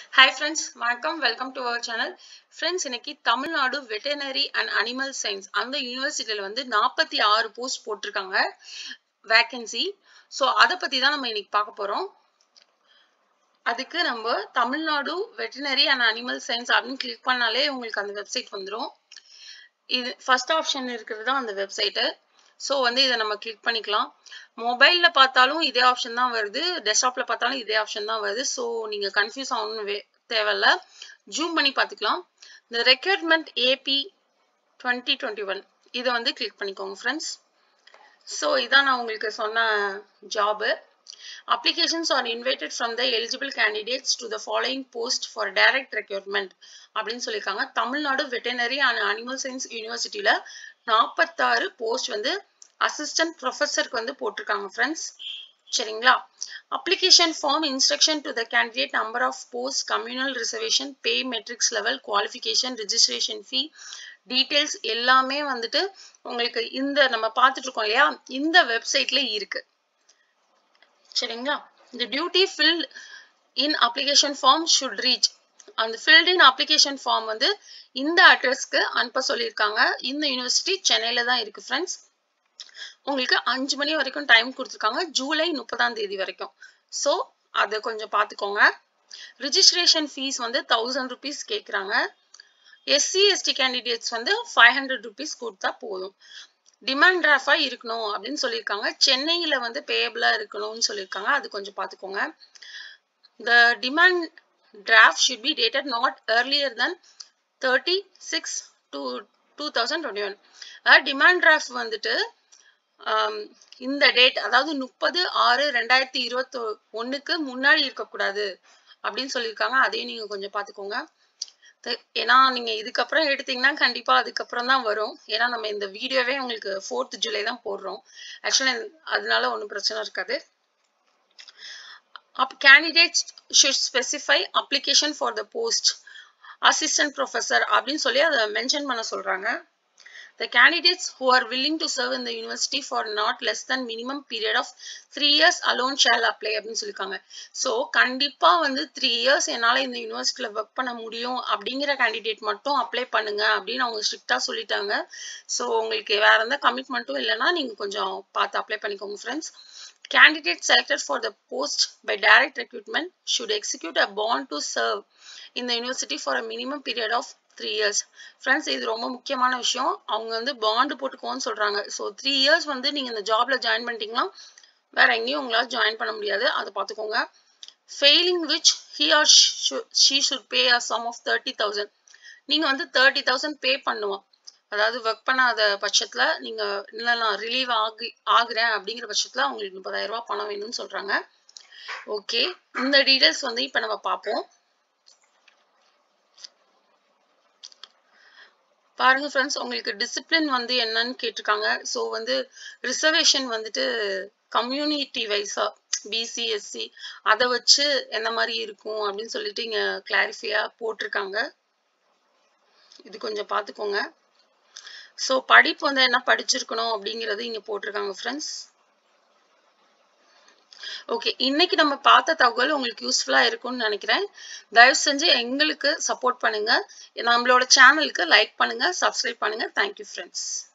hi friends வணக்கம் welcome to our channel friends இன்னைக்கு Tamil Nadu veterinary and animal science அந்த யூனிவர்சிட்டியில் வந்து நாற்பத்தி ஆறு போஸ்ட் போட்டிருக்காங்க வேக்கன்சி ஸோ அதை பற்றி தான் நம்ம இன்னைக்கு பார்க்க போகிறோம் அதுக்கு நம்ம Tamil Nadu veterinary and animal science அப்படின்னு கிளிக் பண்ணாலே உங்களுக்கு அந்த வெப்சைட் வந்துடும் இது ஃபர்ஸ்ட் ஆப்ஷன் இருக்கிறது தான் அந்த வெப்சைட்டு ஸோ வந்து இதை நம்ம கிளிக் பண்ணிக்கலாம் மொபைலில் பார்த்தாலும் இதே ஆப்ஷன் தான் வருது டெஸ்க்டாப்பில் பார்த்தாலும் இதே ஆப்ஷன் தான் வருது ஸோ நீங்கள் கன்ஃபியூஸ் ஆகணும் தேவையில்ல ஜூம் பண்ணி பார்த்துக்கலாம் இந்த requirement AP twenty twenty one இதை வந்து கிளிக் பண்ணிக்கோங்க ஃப்ரெண்ட்ஸ் ஸோ இதான் நான் உங்களுக்கு சொன்ன job applications are invited from the eligible candidates to the following post for direct recruitment அப்படின்னு சொல்லியிருக்காங்க Tamil Nadu veterinary and animal science யூனிவர்சிட்டியில நாற்பத்தாறு போஸ்ட் வந்து அசிஸ்டன்ட் ப்ரொஃபஸருக்கு வந்து போட்டிருக்காங்க ஃப்ரெண்ட்ஸ் சரிங்களா application form instruction to the candidate number of post communal reservation pay matrix level qualification registration fee details எல்லாமே வந்துட்டு உங்களுக்கு இந்த நம்ம பார்த்துட்டு இருக்கோம் இல்லையா இந்த வெப்சைட்ல இருக்கு சரிங்களா இந்த duly filled in application form should reach அந்த ஃபில்ட் இன் அப்ளிகேஷன் ஃபார்ம் வந்து இந்த அட்ரஸ்க்கு அனுப்ப சொல்லியிருக்காங்க இந்த யூனிவர்சிட்டி சென்னையில தான் இருக்கு ஃப்ரெண்ட்ஸ் உங்களுக்கு அஞ்சு மணி வரைக்கும் டைம் கொடுத்துருக்காங்க ஜூலை முப்பதாம் தேதி வரைக்கும் ஸோ அதை கொஞ்சம் பார்த்துக்கோங்க ரிஜிஸ்ட்ரேஷன் ஃபீஸ் வந்து தௌசண்ட் ருபீஸ் கேட்குறாங்க எஸ்சி எஸ்டி கேண்டிடேட்ஸ் வந்து ஃபைவ் ஹண்ட்ரட் ருபீஸ் கொடுத்தா போதும் டிமாண்ட் டிராஃபா இருக்கணும் அப்படின்னு சொல்லியிருக்காங்க சென்னையில வந்து பேயபிளா இருக்கணும்னு சொல்லியிருக்காங்க அது கொஞ்சம் பார்த்துக்கோங்க the demand draft should be dated not earlier than thirty six two two thousand twenty one அதாவது டிமாண்ட் டிராஃப்ட் வந்துட்டு இந்த டேட் அதாவது முப்பது ஆறு ரெண்டாயிரத்தி இருபத்தி ஒன்னுக்கு முன்னாடி இருக்கக்கூடாது அப்படின்னு சொல்லியிருக்காங்க அதையும் நீங்க கொஞ்சம் பார்த்துக்கோங்க ஏன்னா நீங்க இதுக்கப்புறம் எடுத்தீங்கன்னா கண்டிப்பா அதுக்கப்புறம் தான் வரும் ஏன்னா நம்ம இந்த வீடியோவே உங்களுக்கு ஃபோர்த் ஜூலை தான் போடுறோம் ஆக்சுவலா அதனால ஒன்றும் பிரச்சனை இருக்காது up candidates should specify application for the post assistant professor அப்படின்னு சொல்லி அதை மென்ஷன் பண்ண சொல்றாங்க The candidates who are willing to serve in the university for not less than minimum period of three years alone shall apply அப்படின்னு சொல்லியிருக்காங்க so கண்டிப்பா வந்து three years என்னால் இந்த யூனிவர்சிட்டியில் ஒர்க் பண்ண முடியும் அப்படிங்கிற கேண்டிடேட் மட்டும் அப்ளை பண்ணுங்க அப்படின்னு அவங்க ஸ்ட்ரிக்டா சொல்லிட்டாங்க ஸோ உங்களுக்கு வேற எந்த கமிட்மெண்ட்டும் இல்லைன்னா நீங்க கொஞ்சம் பார்த்து அப்ளை பண்ணிக்கோங்க friends Candidate selected for the post by direct recruitment should execute a bond to serve in the university for a minimum period of three years friends இது ரொம்ப முக்கியமான விஷயம் அவங்க வந்து பாண்டு போட்டுக்கோன்னு சொல்றாங்க ஸோ த்ரீ இயர்ஸ் வந்து நீங்க இந்த ஜாப்ல ஜாயின் பண்ணிட்டீங்கன்னா வேற எங்கேயும் உங்களால ஜாயின் பண்ண முடியாது அதை பார்த்துக்கோங்க failing which he or she should pay a sum of thirty thousand நீங்க வந்து தேர்ட்டி தௌசண்ட் பே பண்ணுவோம் அதாவது ஒர்க் பண்ணாத பட்சத்துல நீங்க இல்லை நான் ரிலீவ் ஆகி ஆகுறேன் அப்படிங்கிற பட்சத்துல அவங்களுக்கு முப்பதாயிரம் ரூபாய் பணம் வேணும்னு சொல்றாங்க ஓகே இந்த டீடைல்ஸ் வந்து இப்ப நம்ம பார்ப்போம் பாருங்க ஃப்ரெண்ட்ஸ் உங்களுக்கு டிசிப்ளின் வந்து என்னன்னு கேட்டிருக்காங்க ஸோ வந்து ரிசர்வேஷன் வந்துட்டு கம்யூனிட்டி வைஸா பிசி எஸ்சி அதை வச்சு எந்த மாதிரி இருக்கும் அப்படின்னு சொல்லிட்டு இங்க கிளாரிஃபையா போட்டிருக்காங்க இது கொஞ்சம் பார்த்துக்கோங்க ஸோ படிப்பு வந்து என்ன படிச்சிருக்கணும் அப்படிங்கிறது இங்க போட்டிருக்காங்க ஃப்ரெண்ட்ஸ் ஓகே இன்னைக்கு நம்ம பார்த்த தகவல் உங்களுக்கு யூஸ்ஃபுல்லா இருக்கும்னு நினைக்கிறேன் தயவு செஞ்சு எங்களுக்கு சப்போர்ட் பண்ணுங்க நம்மளோட சேனலுக்கு லைக் பண்ணுங்க சப்ஸ்கிரைப் பண்ணுங்க தேங்க்யூ ஃப்ரெண்ட்ஸ்